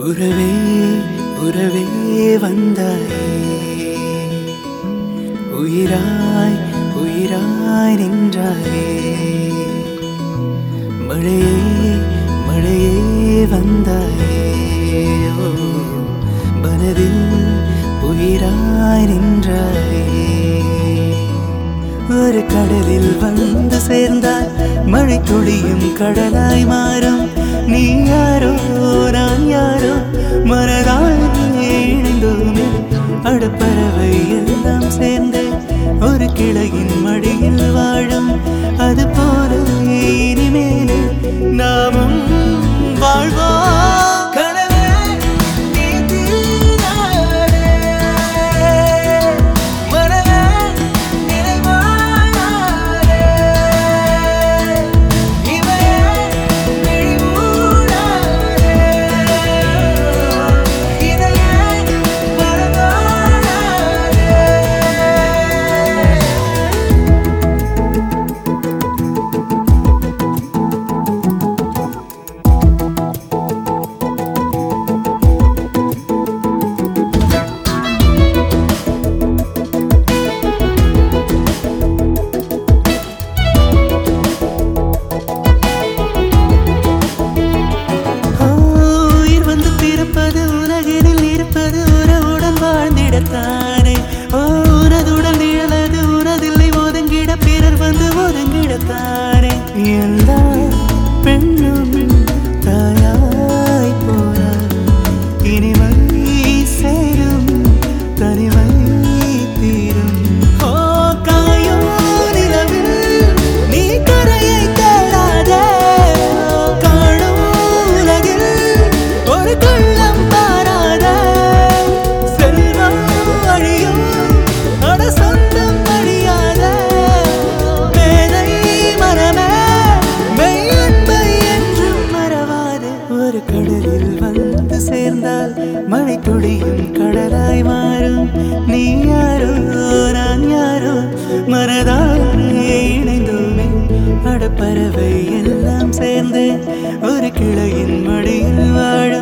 உறவே உறவே வந்தாயே உயிராய் உயிராய் நின்றாயே மழையே மழையே வந்தாயே ஓ, மனதில் உயிராய் நின்றாயே ஒரு கடலில் வந்து சேர்ந்தால் மழை துளியும் கடலாய் மாறும் நீ யாரோ நான் யாரோ மனதால் இணைந்தோமே அடுப்பறவை எல்லாம் சேர்ந்து ஒரு கிளையின் மடியில் வாழும் அது போல இனிமேலே நாமும் வாழ்வோம் கனவே நீ தீராதே. மனமே நிறைவானாதே. இவையே விழிமூடாதே. இதையே மறவானாதே. ஆ, உயிர் வந்து பிறப்பது உலகினில் இருப்பது உறவுடன் வாழ்ந்திடத்தானே ஓ, உனதுடன் நிழலது உனதில்லை ஒதுங்கிட பிறர் வந்து ஒதுங்கிடத்தானே எல்லா பெண்ணும் தாயாய் போனார் இனிமை சேரும் தனிமை தீரும் ஓ காயும் நிலவில் நீ கரையை தேடாதே காணும் உலகில் ஒரு கள்ளம் பாராதே செல்வம் அழியும் அட சொந்தம் அழியாதே மேதை மனமே மெய் அன்பை என்றும் மறவாதே ஒரு கடலில் வந்து சேர்ந்தால் மழை துளியும் கடலாய் மாறும் நீ யாரோ நான் யாரோ மனதால் இணைந்தோமே அடப்பறவை எல்லாம் சேர்ந்து ஒரு கிளையின் மடியில் வாழ